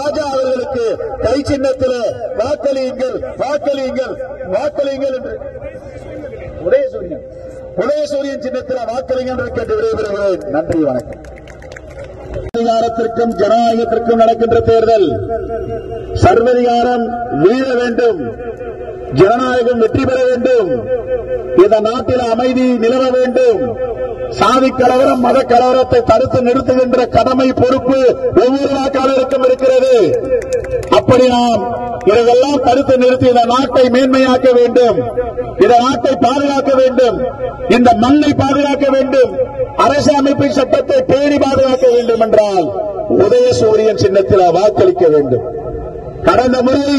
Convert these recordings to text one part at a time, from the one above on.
ராஜா அவர்களுக்கு கை சின்னத்தில் வாக்களியுங்கள் வாக்களியுங்கள் வாக்களியுங்கள் என்று உதயசூரியன் உதயசூரியன் சின்னத்தில் வாக்களியுங்கள் என்று கேட்டு விடைபெறுகிறேன் நன்றி வணக்கம் அதிகாரத்திற்கும் ஜனநாயகத்திற்கும் நடக்கின்ற தேர்தல் சர்வதிகாரம் வீழ வேண்டும் ஜனநாயகம் வெற்றி பெற வேண்டும் இந்த நாட்டில் அமைதி நிலவ வேண்டும் சாதி கலவரம் மத கலவரத்தை தடுத்து நிறுத்துகின்ற கடமை பொறுப்பு ஒவ்வொரு வாக்காளருக்கும் இருக்கிறது அப்படி நாம் இதெல்லாம் தடுத்து நிறுத்தி இந்த நாட்டை மேன்மையாக்க வேண்டும் இந்த நாட்டை பாதுகாக்க வேண்டும் இந்த மண்ணை பாதுகாக்க வேண்டும் அரசு அமைப்பின் சட்டத்தை பேணி பாதுகாக்க வேண்டும் என்றால் உதயசூரியன் சின்னத்தில் வாக்களிக்க வேண்டும் கடந்த முறை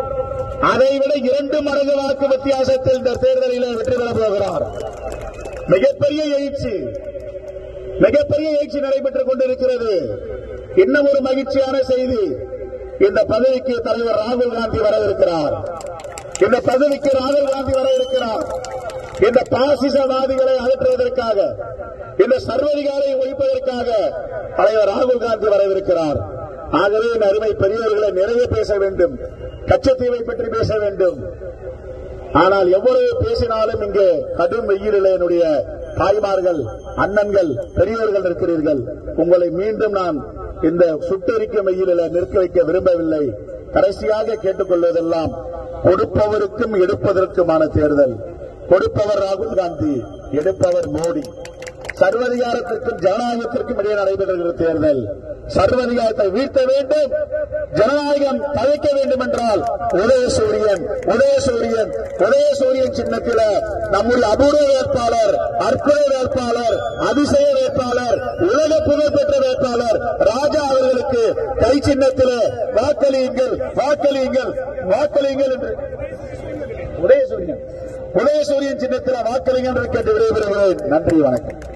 அதைவிட இரண்டு மடங்கு வாக்கு வித்தியாசத்தில் இந்த தேர்தலில் வெற்றி பெறப் போகிறார் மிகப்பெரிய எழுச்சி மிகப்பெரிய எழுச்சி நடைபெற்றுக் கொண்டிருக்கிறது இன்னும் ஒரு மகிழ்ச்சியான செய்தி இந்த பதவிக்கு தலைவர் ராகுல் காந்தி வரவிருக்கிறார் இந்த பதவிக்கு ராகுல் காந்தி வர இருக்கிறார் இந்த பாசிசவாதிகளை அகற்றுவதற்காக இந்த சர்வதிகாரை ஒழிப்பதற்காக தலைவர் ராகுல் காந்தி வரவிருக்கிறார் ஆகவே இந்த அருமை பெரியவர்களை நிறைய பேச வேண்டும் கச்சத்தீவை பற்றி பேச வேண்டும் ஆனால் எவ்வளவு பேசினாலும் இங்கே கடும் வெயிலில் என்னுடைய தாய்மார்கள் அண்ணன்கள் பெரியவர்கள் இருக்கிறீர்கள் உங்களை மீண்டும் நான் இந்த சுட்டெரிக்கும் வெயிலில் நிற்க வைக்க விரும்பவில்லை கடைசியாக கேட்டுக்கொள்வதெல்லாம் கொடுப்பவருக்கும் எடுப்பதற்குமான தேர்தல் கொடுப்பவர் ராகுல் காந்தி எடுப்பவர் மோடி சர்வதிகாரத்திற்கும் ஜனநாயகத்திற்கும் இடையே நடைபெறுகிற தேர்தல் சர்வதிகாரத்தை வீழ்த்த வேண்டும் ஜனநாயகம் தழைக்க வேண்டும் என்றால் உதயசூரியன் உதயசூரியன் உதயசூரியன் சின்னத்தில் நம்முடைய அபூர்வ வேட்பாளர் அற்புத வேட்பாளர் அதிசய வேட்பாளர் உலக புகழ்பெற்ற வேட்பாளர் ராஜா அவர்களுக்கு கை சின்னத்தில் வாக்களியுங்கள் வாக்களியுங்கள் வாக்களியுங்கள் என்று உதயசூரியன் உதயசூரியன் சின்னத்தில் வாக்களியுங்கள் என்று கேட்டு விடைபெறுகிறேன் நன்றி வணக்கம்